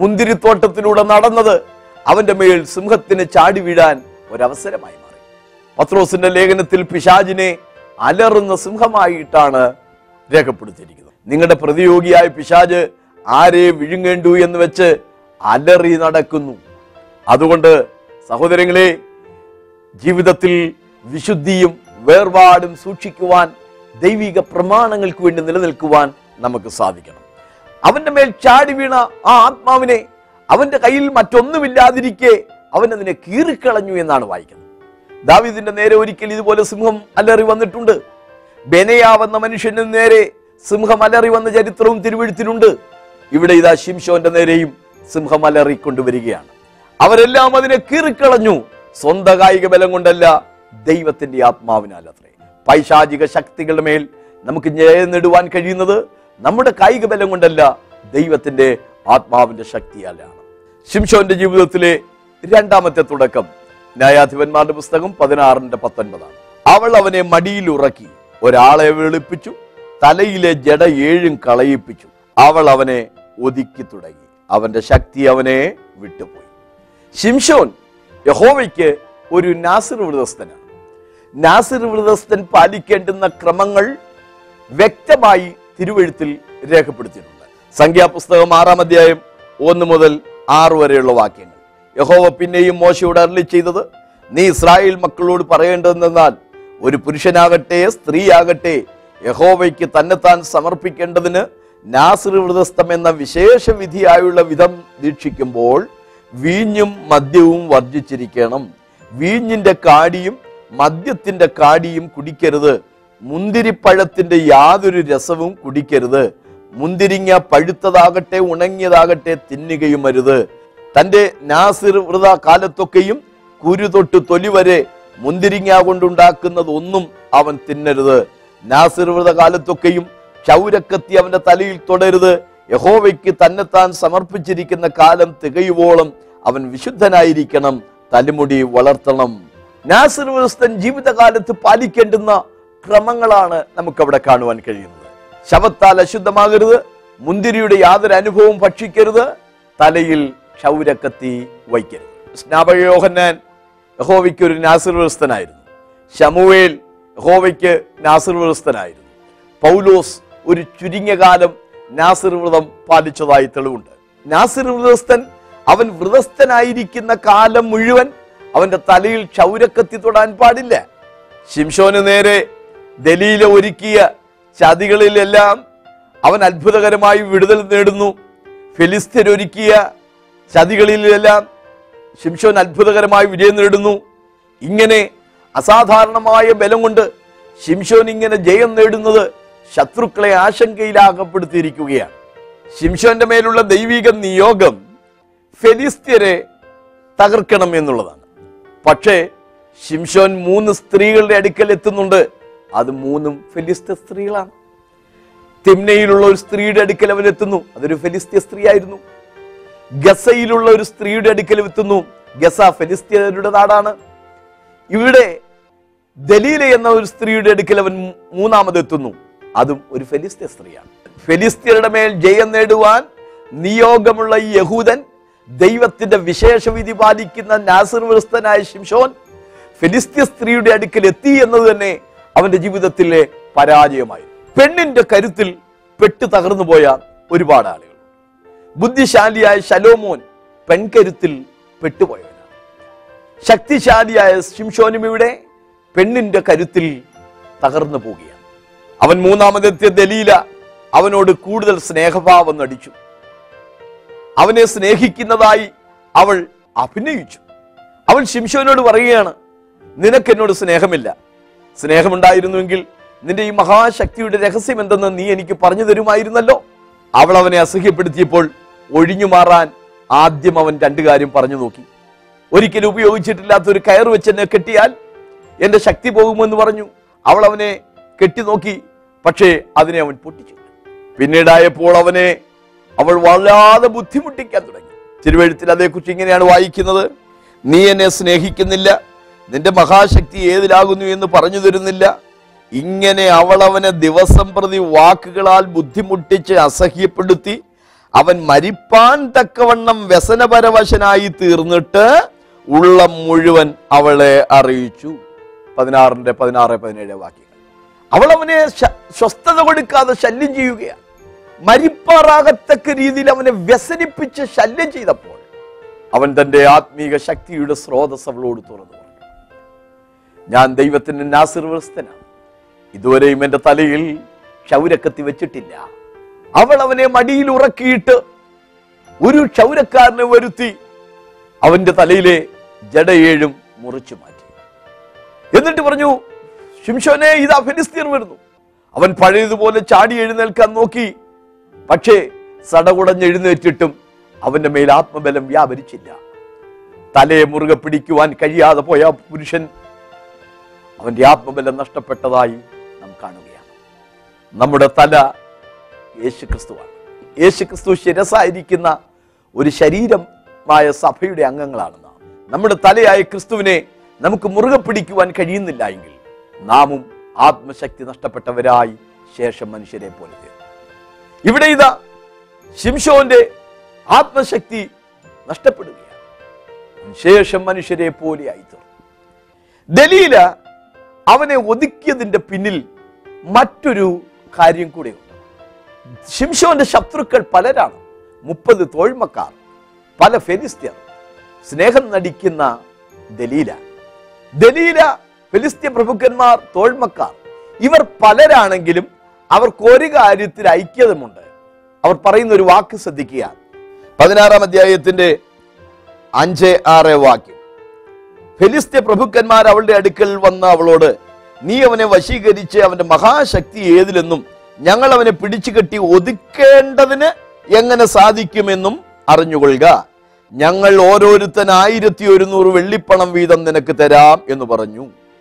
മുന്തിരിത്തോട്ടത്തിലൂടെ നടന്നത് അവന്റെ മേൽ സിംഹത്തിന് ചാടി വീഴാൻ ഒരവസരമായി മാറി പത്രോസിന്റെ ലേഖനത്തിൽ പിശാജിനെ അലറുന്ന സിംഹമായിട്ടാണ് രേഖപ്പെടുത്തിയിരിക്കുന്നത് നിങ്ങളുടെ പ്രതിയോഗിയായ പിശാജ് ആരെ വിഴുങ്ങേണ്ടു എന്ന് വെച്ച് അലറി നടക്കുന്നു അതുകൊണ്ട് സഹോദരങ്ങളെ ജീവിതത്തിൽ വിശുദ്ധിയും വേർപാടും സൂക്ഷിക്കുവാൻ ദൈവിക പ്രമാണങ്ങൾക്ക് വേണ്ടി നിലനിൽക്കുവാൻ നമുക്ക് സാധിക്കണം അവന്റെ മേൽ ചാടി വീണ ആ ആത്മാവിനെ അവന്റെ കയ്യിൽ മറ്റൊന്നുമില്ലാതിരിക്കെ അവൻ അതിനെ കീറിക്കളഞ്ഞു എന്നാണ് വായിക്കുന്നത് ദാവീദിന്റെ നേരെ ഒരിക്കൽ ഇതുപോലെ സിംഹം അലറി വന്നിട്ടുണ്ട് ബെനയാവെന്ന മനുഷ്യന് നേരെ സിംഹം അലറി വന്ന ചരിത്രവും തിരുവഴുത്തിലുണ്ട് ഇവിടെ ഇതാ ശിംഷോന്റെ നേരെയും സിംഹം അലറി കൊണ്ടുവരികയാണ് അവരെല്ലാം അതിനെ കീറിക്കളഞ്ഞു സ്വന്തം കായിക ബലം കൊണ്ടല്ല ദൈവത്തിന്റെ ആത്മാവിനാൽ അത്രേ പൈശാചിക ശക്തികളുടെ മേൽ നമുക്ക് ജയം നേടുവാൻ കഴിയുന്നത് നമ്മുടെ കായിക ബലം കൊണ്ടല്ല ദൈവത്തിന്റെ ആത്മാവിന്റെ ശക്തിയാലാണ് ശിംഷോന്റെ ജീവിതത്തിലെ രണ്ടാമത്തെ തുടക്കം ന്യായാധിപന്മാരുടെ പുസ്തകം പതിനാറിന്റെ പത്തൊൻപതാണ് അവൾ അവനെ മടിയിൽ ഉറക്കി ഒരാളെ വെളുപ്പിച്ചു തലയിലെ ജട ഏഴും കളയിപ്പിച്ചു അവൾ അവനെ ഒതുക്കി തുടങ്ങി അവന്റെ ശക്തി അവനെ വിട്ടുപോയി ശിംഷോൻ യഹോവയ്ക്ക് ഒരു നാസിർ വ്രതസ്ഥനാണ് നാസിർ വ്രതസ്ഥൻ പാലിക്കേണ്ടുന്ന ക്രമങ്ങൾ വ്യക്തമായി തിരുവഴുത്തിൽ രേഖപ്പെടുത്തിയിട്ടുണ്ട് സംഖ്യാപുസ്തകം ആറാം അധ്യായം ഒന്ന് മുതൽ ആറ് വരെയുള്ള വാക്യങ്ങൾ യഹോവ പിന്നെയും മോശയോട് അരളി ചെയ്തത് നീ ഇസ്രായേൽ മക്കളോട് പറയേണ്ടതെന്നാൽ ഒരു പുരുഷനാകട്ടെ സ്ത്രീയാകട്ടെ യഹോവയ്ക്ക് തന്നെത്താൻ സമർപ്പിക്കേണ്ടതിന് നാസിർ വ്രതസ്ഥം എന്ന വിശേഷ വിധിയായുള്ള വിധം ദീക്ഷിക്കുമ്പോൾ വീഞ്ഞും മദ്യവും വർജിച്ചിരിക്കണം വീഞ്ഞിന്റെ കാടിയും മദ്യത്തിന്റെ കാടിയും കുടിക്കരുത് മുന്തിരിപ്പഴത്തിന്റെ യാതൊരു രസവും കുടിക്കരുത് മുന്തിരിങ്ങ പഴുത്തതാകട്ടെ ഉണങ്ങിയതാകട്ടെ തിന്നുകയും അരുത് തന്റെ നാസിർ വ്രത കാലത്തൊക്കെയും കുരു തൊട്ട് തൊലി വരെ മുന്തിരിങ്ങ കൊണ്ടുണ്ടാക്കുന്നത് ഒന്നും അവൻ തിന്നരുത് നാസിർ വ്രത കാലത്തൊക്കെയും ക്ഷൗരക്കത്തി അവന്റെ തലയിൽ തൊടരുത് യഹോവയ്ക്ക് തന്നെത്താൻ സമർപ്പിച്ചിരിക്കുന്ന കാലം തികയുവോളം അവൻ വിശുദ്ധനായിരിക്കണം തലമുടി വളർത്തണം നാസിർ വ്യവസ്ഥൻ ജീവിതകാലത്ത് പാലിക്കേണ്ടുന്ന ക്രമങ്ങളാണ് നമുക്കവിടെ കാണുവാൻ കഴിയുന്നത് ശവത്താൽ അശുദ്ധമാകരുത് മുന്തിരിയുടെ യാതൊരു അനുഭവവും ഭക്ഷിക്കരുത് തലയിൽ ക്ഷൗരക്കത്തി വയ്ക്കരുത് സ്നാപകയോഹന്നാൻ യഹോവയ്ക്ക് ഒരു നാസിർ വ്യവസ്ഥനായിരുന്നു ശമുവേൽ യഹോവയ്ക്ക് നാസിർ വ്യവസ്ഥനായിരുന്നു പൗലോസ് ഒരു ചുരുങ്ങിയ കാലം നാസിർ വ്രതം പാലിച്ചതായി തെളിവുണ്ട് നാസിർ വ്രതസ്ഥൻ അവൻ വ്രതസ്ഥനായിരിക്കുന്ന കാലം മുഴുവൻ അവന്റെ തലയിൽ ക്ഷൗരക്കത്തി തൊടാൻ പാടില്ല ശിംഷോന് നേരെ ദലീല ഒരുക്കിയ ചതികളിലെല്ലാം അവൻ അത്ഭുതകരമായി വിടുതൽ നേടുന്നു ഫിലിസ്തീനൊരുക്കിയ ചതികളിലെല്ലാം ശിംഷോൻ അത്ഭുതകരമായി വിജയം നേടുന്നു ഇങ്ങനെ അസാധാരണമായ ബലം കൊണ്ട് ശിംഷോൻ ഇങ്ങനെ ജയം നേടുന്നത് ശത്രുക്കളെ ആശങ്കയിലാകപ്പെടുത്തിയിരിക്കുകയാണ് ശിംഷോന്റെ മേലുള്ള ദൈവിക നിയോഗം ഫെലിസ്ത്യരെ തകർക്കണം എന്നുള്ളതാണ് പക്ഷേ ശിംഷോൻ മൂന്ന് സ്ത്രീകളുടെ അടുക്കൽ എത്തുന്നുണ്ട് അത് മൂന്നും ഫെലിസ്ത്യ സ്ത്രീകളാണ് തിമ്നയിലുള്ള ഒരു സ്ത്രീയുടെ അടുക്കൽ അവൻ എത്തുന്നു അതൊരു ഫെലിസ്ത്യ സ്ത്രീയായിരുന്നു ഗസയിലുള്ള ഒരു സ്ത്രീയുടെ അടുക്കൽ എത്തുന്നു ഗസ ഫെലിസ്ത്യരുടെ നാടാണ് ഇവിടെ ദലീല എന്ന ഒരു സ്ത്രീയുടെ അടുക്കൽ അവൻ മൂന്നാമത് എത്തുന്നു അതും ഒരു ഫെലിസ്ത്യ സ്ത്രീയാണ് ഫെലിസ്ത്യരുടെ മേൽ ജയം നേടുവാൻ നിയോഗമുള്ള ഈ യഹൂദൻ ദൈവത്തിന്റെ വിശേഷവിധി പാലിക്കുന്ന നാസിർ വ്യവസ്ഥനായ ശിംഷോൻ ഫെലിസ്ത്യ സ്ത്രീയുടെ അടുക്കൽ എത്തി എന്നത് തന്നെ അവന്റെ ജീവിതത്തിലെ പരാജയമായി പെണ്ണിന്റെ കരുത്തിൽ പെട്ടു തകർന്നു പോയ ഒരുപാട് ആളുകൾ ബുദ്ധിശാലിയായ ശലോമോൻ പെൺകരുത്തിൽ പെട്ടുപോയവനാണ് ശക്തിശാലിയായ ശിംഷോനും ഇവിടെ പെണ്ണിന്റെ കരുത്തിൽ തകർന്നു പോവുകയാണ് അവൻ മൂന്നാമതെത്തിയ ദലീല അവനോട് കൂടുതൽ സ്നേഹഭാവം നടിച്ചു അവനെ സ്നേഹിക്കുന്നതായി അവൾ അഭിനയിച്ചു അവൾ ശിംഷോനോട് പറയുകയാണ് നിനക്ക് എന്നോട് സ്നേഹമില്ല സ്നേഹമുണ്ടായിരുന്നുവെങ്കിൽ നിന്റെ ഈ മഹാശക്തിയുടെ രഹസ്യം എന്തെന്ന് നീ എനിക്ക് പറഞ്ഞു തരുമായിരുന്നല്ലോ അവൾ അവനെ അസഹ്യപ്പെടുത്തിയപ്പോൾ ഒഴിഞ്ഞു മാറാൻ ആദ്യം അവൻ രണ്ടു കാര്യം പറഞ്ഞു നോക്കി ഒരിക്കലും ഉപയോഗിച്ചിട്ടില്ലാത്ത ഒരു കയർ വെച്ച് എന്നെ കെട്ടിയാൽ എന്റെ ശക്തി പോകുമെന്ന് പറഞ്ഞു അവൾ അവനെ കെട്ടി നോക്കി പക്ഷേ അതിനെ അവൻ പൊട്ടിച്ചു പിന്നീടായപ്പോൾ അവനെ അവൾ വല്ലാതെ ബുദ്ധിമുട്ടിക്കാൻ തുടങ്ങി തിരുവഴുത്തിൽ അതേക്കുറിച്ച് ഇങ്ങനെയാണ് വായിക്കുന്നത് നീ എന്നെ സ്നേഹിക്കുന്നില്ല നിന്റെ മഹാശക്തി ഏതിലാകുന്നു എന്ന് പറഞ്ഞു തരുന്നില്ല ഇങ്ങനെ അവൾ അവനെ ദിവസം പ്രതി വാക്കുകളാൽ ബുദ്ധിമുട്ടിച്ച് അസഹ്യപ്പെടുത്തി അവൻ മരിപ്പാൻ തക്കവണ്ണം വ്യസനപരവശനായി തീർന്നിട്ട് ഉള്ളം മുഴുവൻ അവളെ അറിയിച്ചു പതിനാറിന്റെ പതിനാറ് പതിനേഴ് വാക്യങ്ങൾ അവൾ അവനെ ശ- സ്വസ്ഥത കൊടുക്കാതെ ശല്യം ചെയ്യുകയാണ് മരിപ്പാറാകത്തക്ക രീതിയിൽ അവനെ വ്യസനിപ്പിച്ച് ശല്യം ചെയ്തപ്പോൾ അവൻ തന്റെ ആത്മീക ശക്തിയുടെ സ്രോതസ് അവളോട് തുറന്നു പറഞ്ഞു ഞാൻ ദൈവത്തിന്റെ നാസിർവസ്തനാണ് ഇതുവരെയും എൻ്റെ തലയിൽ ക്ഷൗരക്കത്തി വെച്ചിട്ടില്ല അവൾ അവനെ മടിയിൽ ഉറക്കിയിട്ട് ഒരു ക്ഷൗരക്കാരനെ വരുത്തി അവന്റെ തലയിലെ ജടയേഴും മുറിച്ചു മാറ്റി എന്നിട്ട് പറഞ്ഞു ശിംഷോനെ ഇതാ ഫിലിസ്തീർ വരുന്നു അവൻ പഴയതുപോലെ ചാടി എഴുന്നേൽക്കാൻ നോക്കി പക്ഷേ സടകുടഞ്ഞെഴുന്നേറ്റിട്ടും അവന്റെ മേൽ ആത്മബലം വ്യാപരിച്ചില്ല തലയെ മുറുകെ പിടിക്കുവാൻ കഴിയാതെ പോയ ആ പുരുഷൻ അവന്റെ ആത്മബലം നഷ്ടപ്പെട്ടതായി നാം കാണുകയാണ് നമ്മുടെ തല യേശുക്രിസ്തുവാണ് യേശുക്രിസ്തു ശിരസായിരിക്കുന്ന ഒരു ശരീരമായ സഭയുടെ അംഗങ്ങളാണ് നാം നമ്മുടെ തലയായ ക്രിസ്തുവിനെ നമുക്ക് മുറുകെ പിടിക്കുവാൻ കഴിയുന്നില്ല എങ്കിൽ നാമും ആത്മശക്തി നഷ്ടപ്പെട്ടവരായി ശേഷം മനുഷ്യരെ പോലെ തീരും. ഇവിടെ ഇതാ ശിംഷോന്റെ ആത്മശക്തി നഷ്ടപ്പെടുകയാണ് ശേഷം മനുഷ്യരെ പോലെയായി തീർന്നു ദലീല അവനെ ഒതുക്കിയതിന്റെ പിന്നിൽ മറ്റൊരു കാര്യം കൂടെയുണ്ട് ശിംഷോന്റെ ശത്രുക്കൾ പലരാണ് മുപ്പത് തോഴ്മക്കാർ പല ഫെലിസ്ത്യർ സ്നേഹം നടിക്കുന്ന ദലീല ദലീല ഫിലിസ്ത്യ പ്രഭുക്കന്മാർ തോഴ്മക്കാർ ഇവർ പലരാണെങ്കിലും അവർക്ക് ഒരു കാര്യത്തിൽ ഐക്യതമുണ്ട് അവർ പറയുന്ന ഒരു വാക്ക് ശ്രദ്ധിക്കുക പതിനാറാം അധ്യായത്തിന്റെ അഞ്ച് ആറ് വാക്യം ഫെലിസ്ത്യ പ്രഭുക്കന്മാർ അവളുടെ അടുക്കൽ വന്ന അവളോട് നീ അവനെ വശീകരിച്ച് അവന്റെ മഹാശക്തി ഏതിലെന്നും ഞങ്ങൾ അവനെ പിടിച്ചു കെട്ടി ഒതുക്കേണ്ടതിന് എങ്ങനെ സാധിക്കുമെന്നും അറിഞ്ഞുകൊള്ളുക ഞങ്ങൾ ഓരോരുത്തൻ ആയിരത്തി ഒരുന്നൂറ് വെള്ളിപ്പണം വീതം നിനക്ക് തരാം എന്ന് പറഞ്ഞു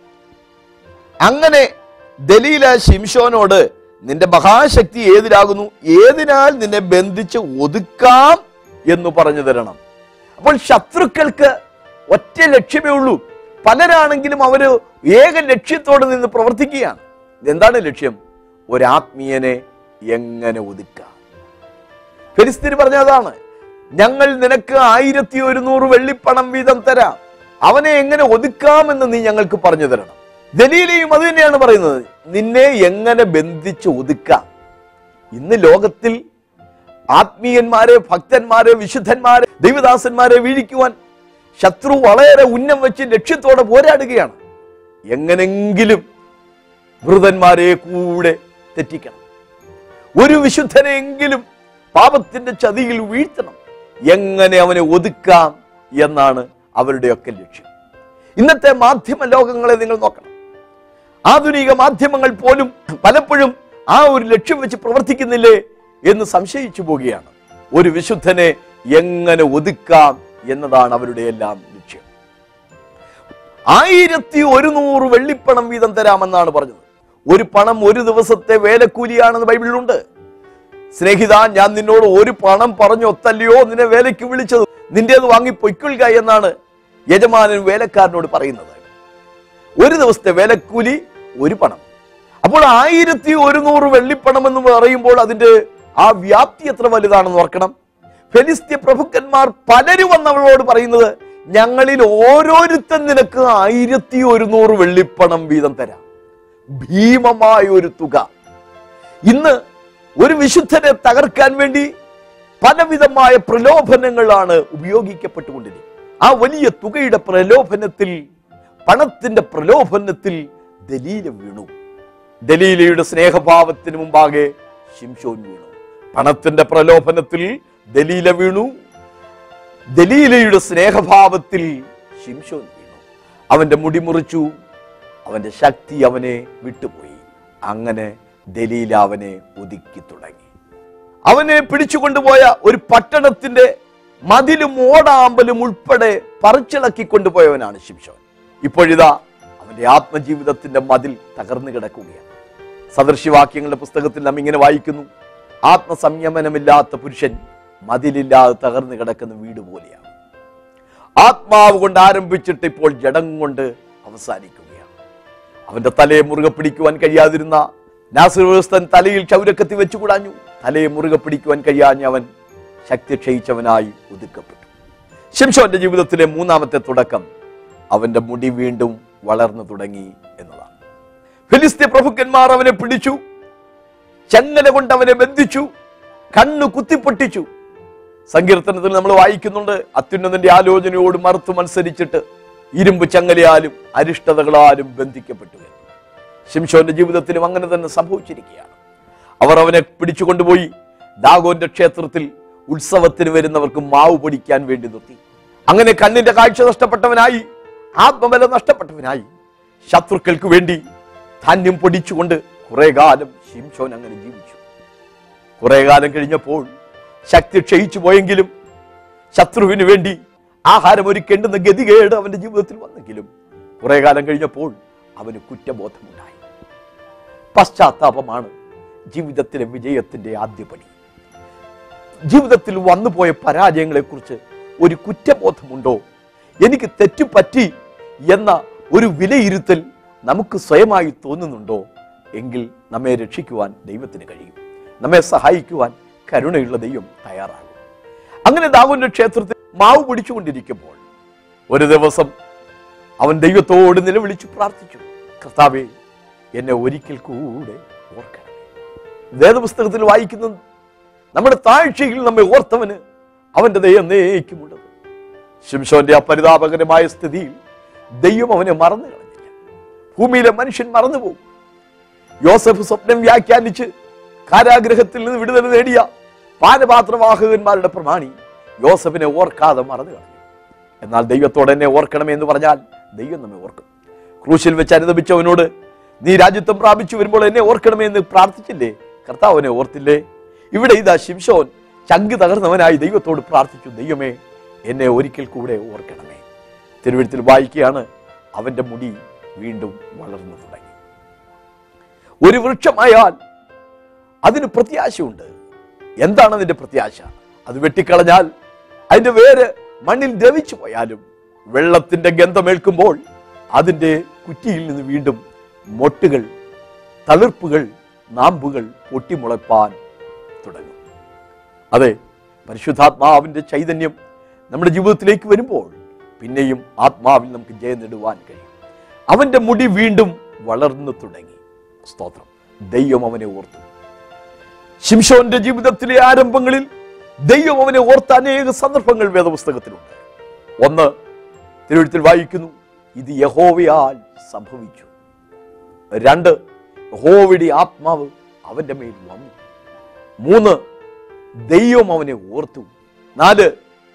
അങ്ങനെ ദലീല ശിംഷോനോട് നിന്റെ മഹാശക്തി ഏതിലാകുന്നു ഏതിനാൽ നിന്നെ ബന്ധിച്ച് ഒതുക്കാം എന്ന് പറഞ്ഞു തരണം അപ്പോൾ ശത്രുക്കൾക്ക് ഒറ്റ ലക്ഷ്യമേ ഉള്ളൂ പലരാണെങ്കിലും അവര് ഏക ലക്ഷ്യത്തോടെ നിന്ന് പ്രവർത്തിക്കുകയാണ് എന്താണ് ലക്ഷ്യം ഒരാത്മീയനെ എങ്ങനെ ഒതുക്കാം ഫെലിസ്തീന് പറഞ്ഞ അതാണ് ഞങ്ങൾ നിനക്ക് ആയിരത്തി ഒരുന്നൂറ് വെള്ളിപ്പണം വീതം തരാം അവനെ എങ്ങനെ ഒതുക്കാമെന്ന് നീ ഞങ്ങൾക്ക് പറഞ്ഞു തരണം ദലീലയും അത് തന്നെയാണ് പറയുന്നത് നിന്നെ എങ്ങനെ ബന്ധിച്ച് ഒതുക്കാം ഇന്ന് ലോകത്തിൽ ആത്മീയന്മാരെ ഭക്തന്മാരെ വിശുദ്ധന്മാരെ ദൈവദാസന്മാരെ വീഴിക്കുവാൻ ശത്രു വളരെ ഉന്നം വെച്ച് ലക്ഷ്യത്തോടെ പോരാടുകയാണ് എങ്ങനെങ്കിലും വൃതന്മാരെ കൂടെ തെറ്റിക്കണം ഒരു വിശുദ്ധനെങ്കിലും പാപത്തിന്റെ ചതിയിൽ വീഴ്ത്തണം എങ്ങനെ അവനെ ഒതുക്കാം എന്നാണ് അവരുടെയൊക്കെ ലക്ഷ്യം ഇന്നത്തെ മാധ്യമ ലോകങ്ങളെ നിങ്ങൾ നോക്കണം ആധുനിക മാധ്യമങ്ങൾ പോലും പലപ്പോഴും ആ ഒരു ലക്ഷ്യം വെച്ച് പ്രവർത്തിക്കുന്നില്ലേ എന്ന് സംശയിച്ചു പോവുകയാണ് ഒരു വിശുദ്ധനെ എങ്ങനെ ഒതുക്കാം എന്നതാണ് അവരുടെ എല്ലാം ലക്ഷ്യം ആയിരത്തി ഒരുന്നൂറ് വെള്ളിപ്പണം വീതം തരാമെന്നാണ് പറഞ്ഞത് ഒരു പണം ഒരു ദിവസത്തെ വേലക്കൂലിയാണെന്ന് ബൈബിളിലുണ്ട് സ്നേഹിത ഞാൻ നിന്നോട് ഒരു പണം പറഞ്ഞു ഒത്തല്ലയോ നിന്നെ വേലയ്ക്ക് വിളിച്ചത് നിന്റേത് വാങ്ങി പൊയ്ക്കൊള്ളുക എന്നാണ് യജമാനൻ വേലക്കാരനോട് പറയുന്നത് ഒരു ദിവസത്തെ വേലക്കൂലി ഒരു പണം അപ്പോൾ ആയിരത്തി ഒരുന്നൂറ് വെള്ളിപ്പണം എന്ന് പറയുമ്പോൾ അതിന്റെ ആ വ്യാപ്തി എത്ര വലുതാണെന്ന് ഓർക്കണം ഫെലിസ്ത്യ പ്രഭുക്കന്മാർ പലരും വന്നവളോട് പറയുന്നത് ഞങ്ങളിൽ ഓരോരുത്തൻ നിനക്ക് ആയിരത്തി ഒരുന്നൂറ് വെള്ളിപ്പണം വീതം തരാം ഭീമമായ ഒരു തുക ഇന്ന് ഒരു വിശുദ്ധനെ തകർക്കാൻ വേണ്ടി പലവിധമായ പ്രലോഭനങ്ങളാണ് ഉപയോഗിക്കപ്പെട്ടുകൊണ്ടിരിക്കുന്നത് ആ വലിയ തുകയുടെ പ്രലോഭനത്തിൽ പണത്തിന്റെ പ്രലോഭനത്തിൽ ദലീല വീണു ദലീലയുടെ സ്നേഹഭാവത്തിന് മുമ്പാകെ ശിംഷോൻ വീണു പണത്തിന്റെ പ്രലോഭനത്തിൽ ദലീല വീണു ദലീലയുടെ സ്നേഹഭാവത്തിൽ ശിംഷോൻ വീണു അവന്റെ മുടി മുറിച്ചു അവന്റെ ശക്തി അവനെ വിട്ടുപോയി അങ്ങനെ ദലീല അവനെ ഒതുക്കി തുടങ്ങി അവനെ പിടിച്ചുകൊണ്ടുപോയ ഒരു പട്ടണത്തിന്റെ മതിലും ഓടാമ്പലും ഉൾപ്പെടെ പറിച്ചിളക്കി കൊണ്ടുപോയവനാണ് ശിംഷോൻ ഇപ്പോഴിതാ അവന്റെ ആത്മജീവിതത്തിന്റെ മതിൽ തകർന്നു കിടക്കുകയാണ് സദൃശ്യവാക്യങ്ങളുടെ പുസ്തകത്തിൽ നാം ഇങ്ങനെ വായിക്കുന്നു ആത്മസംയമനമില്ലാത്ത പുരുഷൻ മതിലില്ലാതെ തകർന്നു കിടക്കുന്ന വീട് പോലെയാണ് ആത്മാവ് കൊണ്ട് ആരംഭിച്ചിട്ട് ഇപ്പോൾ ജഡം കൊണ്ട് അവസാനിക്കുകയാണ് അവന്റെ തലയെ മുറുകെ പിടിക്കുവാൻ കഴിയാതിരുന്ന നാസിർ വ്യവസ്ഥൻ തലയിൽ ചൗരക്കത്തി വെച്ചു കൂടാഞ്ഞു തലയെ മുറുകെ പിടിക്കുവാൻ കഴിയാഞ്ഞ അവൻ ശക്തി ക്ഷയിച്ചവനായി ഒതുക്കപ്പെട്ടു ശിംഷോന്റെ ജീവിതത്തിലെ മൂന്നാമത്തെ തുടക്കം അവന്റെ മുടി വീണ്ടും വളർന്നു തുടങ്ങി എന്നതാണ് ഫിലിസ്തീൻ പ്രഭുക്കന്മാർ അവനെ പിടിച്ചു ചങ്ങല കൊണ്ട് അവനെ ബന്ധിച്ചു കണ്ണു കുത്തിപ്പൊട്ടിച്ചു സങ്കീർത്തനത്തിൽ നമ്മൾ വായിക്കുന്നുണ്ട് അത്യുന്നതന്റെ ആലോചനയോട് മറുത്തു മത്സരിച്ചിട്ട് ഇരുമ്പ് ചങ്ങലയാലും അരിഷ്ടതകളാലും ബന്ധിക്കപ്പെട്ടു എന്ന്. ശിംശോന്റെ ജീവിതത്തിലും അങ്ങനെ തന്നെ സംഭവിച്ചിരിക്കുകയാണ് അവർ അവനെ പിടിച്ചുകൊണ്ടുപോയി ദാഗോന്റെ ക്ഷേത്രത്തിൽ ഉത്സവത്തിന് വരുന്നവർക്ക് മാവ് പൊടിക്കാൻ വേണ്ടി നിർത്തി അങ്ങനെ കണ്ണിന്റെ കാഴ്ച നഷ്ടപ്പെട്ടവനായി ആത്മബലം നഷ്ടപ്പെട്ടവനായി ശത്രുക്കൾക്ക് വേണ്ടി ധാന്യം പൊടിച്ചുകൊണ്ട് കുറെ കാലം ശിംശോൻ അങ്ങനെ ജീവിച്ചു കുറെ കാലം കഴിഞ്ഞപ്പോൾ ശക്തി ക്ഷയിച്ചു പോയെങ്കിലും ശത്രുവിന് വേണ്ടി ആഹാരം ഒരുക്കേണ്ടുന്ന ഗതികേട് അവന്റെ ജീവിതത്തിൽ വന്നെങ്കിലും കുറെ കാലം കഴിഞ്ഞപ്പോൾ അവന് കുറ്റബോധമുണ്ടായി പശ്ചാത്താപമാണ് ജീവിതത്തിലെ വിജയത്തിന്റെ ആദ്യപടി ജീവിതത്തിൽ വന്നുപോയ പരാജയങ്ങളെക്കുറിച്ച് ഒരു കുറ്റബോധമുണ്ടോ എനിക്ക് തെറ്റുപറ്റി എന്ന ഒരു വിലയിരുത്തൽ നമുക്ക് സ്വയമായി തോന്നുന്നുണ്ടോ എങ്കിൽ നമ്മെ രക്ഷിക്കുവാൻ ദൈവത്തിന് കഴിയും നമ്മെ സഹായിക്കുവാൻ കരുണയുള്ള ദൈവം തയ്യാറാകും അങ്ങനെ ദാവന്റെ ക്ഷേത്രത്തിൽ മാവ് പിടിച്ചുകൊണ്ടിരിക്കുമ്പോൾ ഒരു ദിവസം അവൻ ദൈവത്തോട് നിലവിളിച്ചു പ്രാർത്ഥിച്ചു കർത്താവേ എന്നെ ഒരിക്കൽ കൂടെ ഓർക്കണമേ വേദപുസ്തകത്തിൽ വായിക്കുന്നത് നമ്മുടെ താഴ്ചയിൽ നമ്മെ ഓർത്തവന് അവന്റെ ദയ എന്നേക്കുമുള്ളത് ശിംശോന്റെ അപരിതാപകരമായ സ്ഥിതിയിൽ ദൈവം അവനെ മറന്നു കളഞ്ഞില്ല ഭൂമിയിലെ മനുഷ്യൻ മറന്നുപോകും യോസഫ് സ്വപ്നം വ്യാഖ്യാനിച്ച് കാരാഗ്രഹത്തിൽ നിന്ന് വിടുതൽ നേടിയ പാനപാത്രവാഹകന്മാരുടെ പ്രമാണി യോസഫിനെ ഓർക്കാതെ മറന്നു കളഞ്ഞു എന്നാൽ ദൈവത്തോട് എന്നെ ഓർക്കണമേ എന്ന് പറഞ്ഞാൽ ദൈവം നമ്മെ ഓർക്കും ക്രൂശിൽ വെച്ച് അനുദപിച്ചവനോട് നീ രാജ്യത്വം പ്രാപിച്ചു വരുമ്പോൾ എന്നെ ഓർക്കണമേ എന്ന് പ്രാർത്ഥിച്ചില്ലേ കർത്താവ് അവനെ ഓർത്തില്ലേ ഇവിടെ ഇതാ ശിംശോൻ ചങ്ക് തകർന്നവനായി ദൈവത്തോട് പ്രാർത്ഥിച്ചു ദൈവമേ എന്നെ ഒരിക്കൽ കൂടെ ഓർക്കണമേ തിരുവഴുത്തിൽ വായിക്കുകയാണ് അവന്റെ മുടി വീണ്ടും വളർന്നു തുടങ്ങി ഒരു വൃക്ഷമായാൽ അതിന് പ്രത്യാശയുണ്ട് എന്താണ് അതിന്റെ പ്രത്യാശ അത് വെട്ടിക്കളഞ്ഞാൽ അതിന്റെ വേര് മണ്ണിൽ ദ്രവിച്ചു പോയാലും വെള്ളത്തിന്റെ ഗന്ധമേൽക്കുമ്പോൾ അതിന്റെ കുറ്റിയിൽ നിന്ന് വീണ്ടും മൊട്ടുകൾ തളിർപ്പുകൾ നാമ്പുകൾ പൊട്ടിമുളപ്പാൻ തുടങ്ങും അതെ പരിശുദ്ധാത്മാവിന്റെ ചൈതന്യം നമ്മുടെ ജീവിതത്തിലേക്ക് വരുമ്പോൾ പിന്നെയും ആത്മാവിൽ നമുക്ക് ജയം നേടുവാൻ കഴിയും അവന്റെ മുടി വീണ്ടും വളർന്നു തുടങ്ങി സ്തോത്രം ദൈവം അവനെ ഓർത്തു ശിംഷോന്റെ ജീവിതത്തിലെ ആരംഭങ്ങളിൽ ദൈവം അവനെ ഓർത്ത അനേക സന്ദർഭങ്ങൾ വേദപുസ്തകത്തിലുണ്ട് ഒന്ന് തിരുവഴുത്തിൽ വായിക്കുന്നു ഇത് യഹോവയാൽ സംഭവിച്ചു രണ്ട് യഹോവയുടെ ആത്മാവ് അവന്റെ മേൽ വന്നു മൂന്ന് ദൈവം അവനെ ഓർത്തു നാല്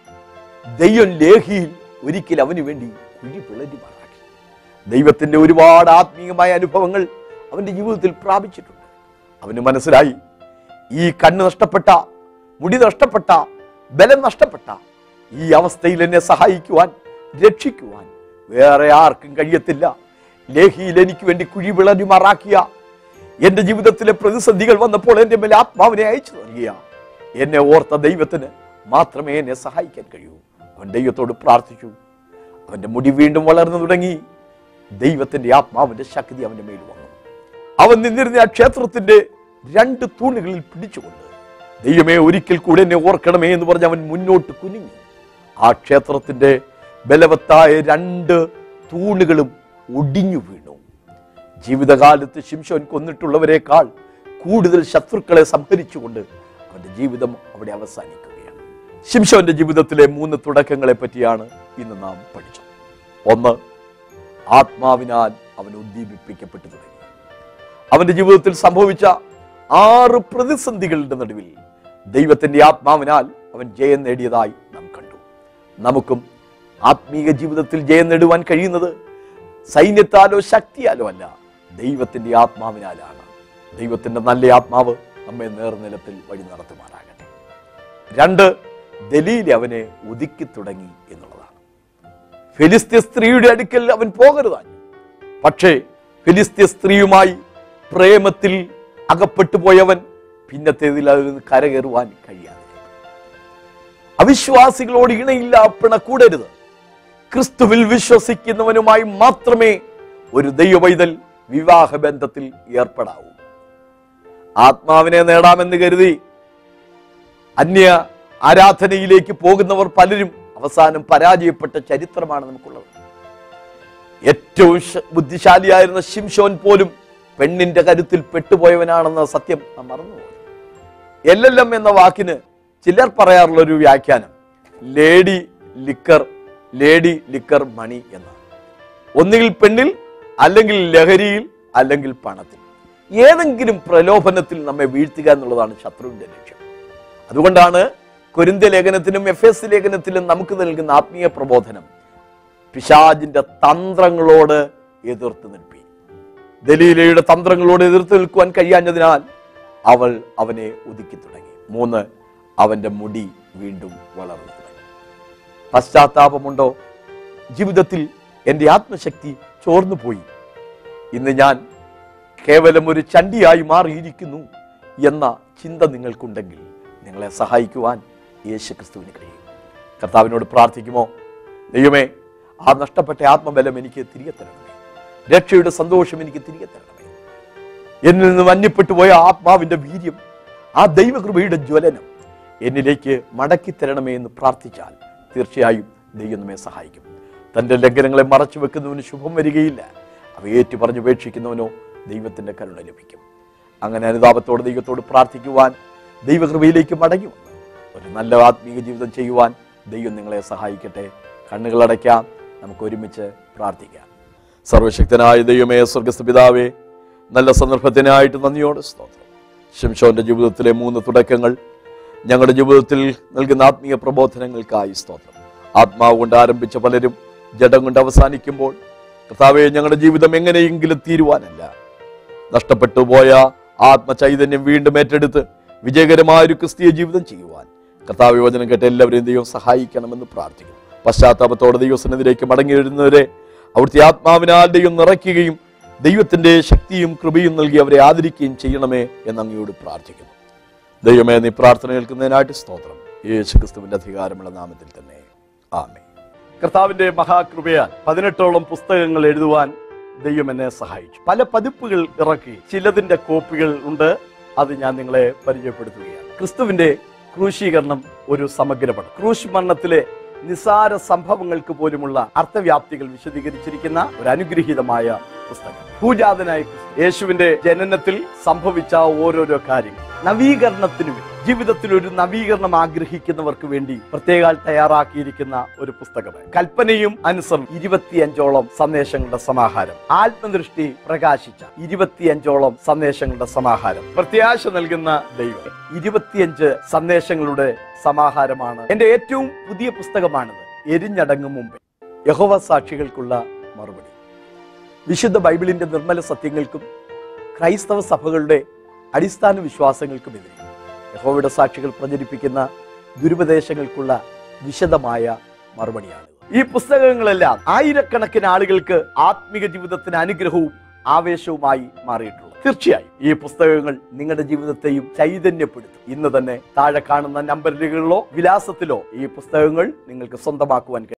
ദൈവം ലേഹിയിൽ ഒരിക്കൽ അവന് വേണ്ടി കുഴി പിളരി മാറാക്കി ദൈവത്തിന്റെ ഒരുപാട് ആത്മീയമായ അനുഭവങ്ങൾ അവന്റെ ജീവിതത്തിൽ പ്രാപിച്ചിട്ടുണ്ട് അവന് മനസ്സിലായി ഈ കണ്ണ് നഷ്ടപ്പെട്ട മുടി നഷ്ടപ്പെട്ട ബലം നഷ്ടപ്പെട്ട ഈ അവസ്ഥയിൽ എന്നെ സഹായിക്കുവാൻ രക്ഷിക്കുവാൻ വേറെ ആർക്കും കഴിയത്തില്ല ലേഹിയിൽ എനിക്ക് വേണ്ടി കുഴി വിളരി മാറാക്കിയ എന്റെ ജീവിതത്തിലെ പ്രതിസന്ധികൾ വന്നപ്പോൾ എന്റെ മേലെ ആത്മാവിനെ അയച്ചു നൽകിയ എന്നെ ഓർത്ത ദൈവത്തിന് മാത്രമേ എന്നെ സഹായിക്കാൻ കഴിയൂ അവൻ ദൈവത്തോട് പ്രാർത്ഥിച്ചു അവന്റെ മുടി വീണ്ടും വളർന്നു തുടങ്ങി ദൈവത്തിന്റെ ആത്മാവിന്റെ ശക്തി അവന്റെ മേൽ വന്നു അവൻ നിന്നിരുന്ന ആ ക്ഷേത്രത്തിന്റെ രണ്ട് തൂണുകളിൽ പിടിച്ചുകൊണ്ട് ദൈവമേ ഒരിക്കൽ കൂടെ എന്നെ ഓർക്കണമേ എന്ന് പറഞ്ഞ് അവൻ മുന്നോട്ട് കുനിഞ്ഞു ആ ക്ഷേത്രത്തിന്റെ ബലവത്തായ രണ്ട് തൂണുകളും ഒടിഞ്ഞു വീണു ജീവിതകാലത്ത് ശിംശോൻ കൊന്നിട്ടുള്ളവരെക്കാൾ കൂടുതൽ ശത്രുക്കളെ സംഹരിച്ചുകൊണ്ട് അവന്റെ ജീവിതം അവിടെ അവസാനിക്കുകയാണ് ശിംശോന്റെ ജീവിതത്തിലെ മൂന്ന് തുടക്കങ്ങളെ പറ്റിയാണ് ഇന്ന് നാം പഠിച്ചത് ഒന്ന് ആത്മാവിനാൽ അവൻ ഉദ്ദീപിപ്പിക്കപ്പെട്ടു തുടങ്ങി അവന്റെ ജീവിതത്തിൽ സംഭവിച്ച ആറ് പ്രതിസന്ധികളുടെ നടുവിൽ ദൈവത്തിന്റെ ആത്മാവിനാൽ അവൻ ജയം നേടിയതായി നാം കണ്ടു നമുക്കും ആത്മീക ജീവിതത്തിൽ ജയം നേടുവാൻ കഴിയുന്നത് സൈന്യത്താലോ ശക്തിയാലോ അല്ല ദൈവത്തിന്റെ ആത്മാവിനാലാണ് ദൈവത്തിന്റെ നല്ല ആത്മാവ് നമ്മെ നേർനിലത്തിൽ വഴി നടത്തുമാറാകട്ടെ രണ്ട് ദലീൽ അവനെ ഒതുക്കി തുടങ്ങി എന്നുള്ളതാണ് ഫിലിസ്തീയ സ്ത്രീയുടെ അടുക്കൽ അവൻ പോകരുതാഞ്ഞു പക്ഷേ ഫിലിസ്തീയ സ്ത്രീയുമായി പ്രേമത്തിൽ അകപ്പെട്ടു പോയവൻ പിന്നത്തേതിൽ അതിൽ നിന്ന് കരകയറുവാൻ കഴിയാതെ അവിശ്വാസികളോട് ഇണയില്ല പിണക്കൂടരുത് ക്രിസ്തുവിൽ വിശ്വസിക്കുന്നവനുമായി മാത്രമേ ഒരു ദൈവവൈതൽ വിവാഹ ബന്ധത്തിൽ ഏർപ്പെടാവൂ ആത്മാവിനെ നേടാമെന്ന് കരുതി അന്യ ആരാധനയിലേക്ക് പോകുന്നവർ പലരും അവസാനം പരാജയപ്പെട്ട ചരിത്രമാണ് നമുക്കുള്ളത് ഏറ്റവും ശ- ബുദ്ധിശാലിയായിരുന്ന ശിംഷോൻ പോലും പെണ്ണിന്റെ കരുത്തിൽ പെട്ടുപോയവനാണെന്ന സത്യം നാം മറന്നുപോയി എൽ എൽ എം എന്ന വാക്കിന് ചിലർ പറയാറുള്ള ഒരു വ്യാഖ്യാനം lady liquor lady liquor money എന്നാണ് ഒന്നുകിൽ പെണ്ണിൽ അല്ലെങ്കിൽ ലഹരിയിൽ അല്ലെങ്കിൽ പണത്തിൽ ഏതെങ്കിലും പ്രലോഭനത്തിൽ നമ്മെ വീഴ്ത്തുക എന്നുള്ളതാണ് ശത്രുവിന്റെ ലക്ഷ്യം അതുകൊണ്ടാണ് കൊരിന്ത്യ ലേഖനത്തിലും എഫ് എസ് ലേഖനത്തിലും നമുക്ക് നൽകുന്ന ആത്മീയ പ്രബോധനം പിശാജിന്റെ തന്ത്രങ്ങളോട് എതിർത്ത് നിൽപ്പി ദലീലയുടെ തന്ത്രങ്ങളോട് എതിർത്ത് നിൽക്കുവാൻ കഴിയാഞ്ഞതിനാൽ അവൾ അവനെ ഒതുക്കി തുടങ്ങി മൂന്ന് അവന്റെ മുടി വീണ്ടും വളർന്നു തുടങ്ങി പശ്ചാത്താപമുണ്ടോ ജീവിതത്തിൽ എൻ്റെ ആത്മശക്തി ചോർന്നു പോയി ഇന്ന് ഞാൻ കേവലം ഒരു ചണ്ടിയായി മാറിയിരിക്കുന്നു എന്ന ചിന്ത നിങ്ങൾക്കുണ്ടെങ്കിൽ നിങ്ങളെ സഹായിക്കുവാൻ യേശു ക്രിസ്തുവിന് കഴിയും കർത്താവിനോട് പ്രാർത്ഥിക്കുമോ ദൈവമേ ആ നഷ്ടപ്പെട്ട ആത്മബലം എനിക്ക് തിരികെ തരണമേ രക്ഷയുടെ സന്തോഷം എനിക്ക് തിരികെ തരണമേ എന്നിൽ നിന്ന് മഞ്ഞപ്പെട്ടു പോയ ആത്മാവിന്റെ വീര്യം ആ ദൈവകൃപയുടെ ജ്വലനം എന്നിലേക്ക് മടക്കി തരണമേ എന്ന് പ്രാർത്ഥിച്ചാൽ തീർച്ചയായും ദൈവം നമ്മെ സഹായിക്കും തന്റെ ലംഘനങ്ങളെ മറച്ചു വെക്കുന്നവന് ശുഭം വരികയില്ല അവ ഏറ്റു പറഞ്ഞുപേക്ഷിക്കുന്നവനോ ദൈവത്തിന്റെ കരുണ ലഭിക്കും അങ്ങനെ അനുതാപത്തോട് ദൈവത്തോട് പ്രാർത്ഥിക്കുവാൻ ദൈവകൃപയിലേക്ക് മടങ്ങി വന്ന് ഒരു നല്ല ആത്മീയ ജീവിതം ചെയ്യുവാൻ ദൈവം നിങ്ങളെ സഹായിക്കട്ടെ കണ്ണുകളടയ്ക്കാം നമുക്ക് ഒരുമിച്ച് പ്രാർത്ഥിക്കാം സർവശക്തനായ ദൈവമേ സ്വർഗസ്ഥ പിതാവേ നല്ല സന്ദർഭത്തിനായിട്ട് നന്ദിയോടെ സ്തോത്രം ശംഷോന്റെ ജീവിതത്തിലെ മൂന്ന് തുടക്കങ്ങൾ ഞങ്ങളുടെ ജീവിതത്തിൽ നൽകുന്ന ആത്മീയ പ്രബോധനങ്ങൾക്കായി സ്തോത്രം ആത്മാവ് കൊണ്ട് ആരംഭിച്ച പലരും ജഡം കൊണ്ട് അവസാനിക്കുമ്പോൾ കർത്താവെ ഞങ്ങളുടെ ജീവിതം എങ്ങനെയെങ്കിലും തീരുവാനല്ല നഷ്ടപ്പെട്ടു പോയ ആത്മചൈതന്യം വീണ്ടും ഏറ്റെടുത്ത് വിജയകരമായ ഒരു ക്രിസ്തീയ ജീവിതം ചെയ്യുവാൻ കർത്താവ് യോജനം കേട്ട എല്ലാവരെയും ദൈവം സഹായിക്കണമെന്ന് പ്രാർത്ഥിക്കുന്നു പശ്ചാത്താപത്തോടെ ദൈവസന്നിധിയിലേക്ക് മടങ്ങി വരുന്നവരെ അവിടുത്തെ ആത്മാവിനാൽ ദൈവം നിറയ്ക്കുകയും ദൈവത്തിന്റെ ശക്തിയും കൃപയും നൽകി അവരെ ആദരിക്കുകയും ചെയ്യണമേ എന്ന് അങ്ങയോട് പ്രാർത്ഥിക്കുന്നു ദൈവമേ നീ പ്രാർത്ഥന കേൾക്കുന്നതിനായിട്ട് സ്തോത്രം യേശു ക്രിസ്തുവിന്റെ അധികാരമുള്ള നാമത്തിൽ തന്നെ ആമേ കർത്താവിന്റെ മഹാകൃപയാൽ പതിനെട്ടോളം പുസ്തകങ്ങൾ എഴുതുവാൻ ദൈവം എന്നെ സഹായിച്ചു പല പതിപ്പുകൾ ഇറക്കി ചിലതിന്റെ കോപ്പികൾ ഉണ്ട് അത് ഞാൻ നിങ്ങളെ പരിചയപ്പെടുത്തുകയാണ് ക്രിസ്തുവിന്റെ ക്രൂശീകരണം ഒരു സമഗ്രപഠം ക്രൂശ് മരണത്തിലെ നിസാര സംഭവങ്ങൾക്ക് പോലുമുള്ള അർത്ഥവ്യാപ്തികൾ വിശദീകരിച്ചിരിക്കുന്ന ഒരു അനുഗ്രഹീതമായ പുസ്തകം ഭൂജാതനായ ക്രിസ്തു. യേശുവിന്റെ ജനനത്തിൽ സംഭവിച്ച ഓരോരോ കാര്യങ്ങൾ നവീകരണത്തിന് വേണ്ടി ജീവിതത്തിൽ ഒരു നവീകരണം ആഗ്രഹിക്കുന്നവർക്ക് വേണ്ടി പ്രത്യേകാൽ തയ്യാറാക്കിയിരിക്കുന്ന ഒരു പുസ്തകം കൽപ്പനയും അനുസരണം ഇരുപത്തിയഞ്ചോളം സന്ദേശങ്ങളുടെ സമാഹാരം ആത്മദൃഷ്ടി പ്രകാശിച്ച ഇരുപത്തിയഞ്ചോളം സന്ദേശങ്ങളുടെ സമാഹാരം പ്രത്യാശ നൽകുന്ന ദൈവം ഇരുപത്തിയഞ്ച് സന്ദേശങ്ങളുടെ സമാഹാരമാണ് എന്റെ ഏറ്റവും പുതിയ പുസ്തകമാണിത് എരിഞ്ഞടങ്ങും മുമ്പേ യഹോവ സാക്ഷികൾക്കുള്ള മറുപടി വിശുദ്ധ ബൈബിളിന്റെ നിർമ്മല സത്യങ്ങൾക്കും ക്രൈസ്തവ സഭകളുടെ അടിസ്ഥാന വിശ്വാസങ്ങൾക്കുമെതിരെ യഹോവയുടെ സാക്ഷികൾ പ്രചരിപ്പിക്കുന്ന ദുരുപദേശങ്ങൾക്കുള്ള വിശദമായ മറുപടിയാണ് ഈ പുസ്തകങ്ങളെല്ലാം ആയിരക്കണക്കിന് ആളുകൾക്ക് ആത്മീക ജീവിതത്തിന് അനുഗ്രഹവും ആവേശവുമായി മാറിയിട്ടുള്ളൂ തീർച്ചയായും ഈ പുസ്തകങ്ങൾ നിങ്ങളുടെ ജീവിതത്തെയും ചൈതന്യപ്പെടുത്തും ഇന്ന് തന്നെ താഴെ കാണുന്ന നമ്പറുകളിലോ വിലാസത്തിലോ ഈ പുസ്തകങ്ങൾ നിങ്ങൾക്ക് സ്വന്തമാക്കുവാൻ കഴിയും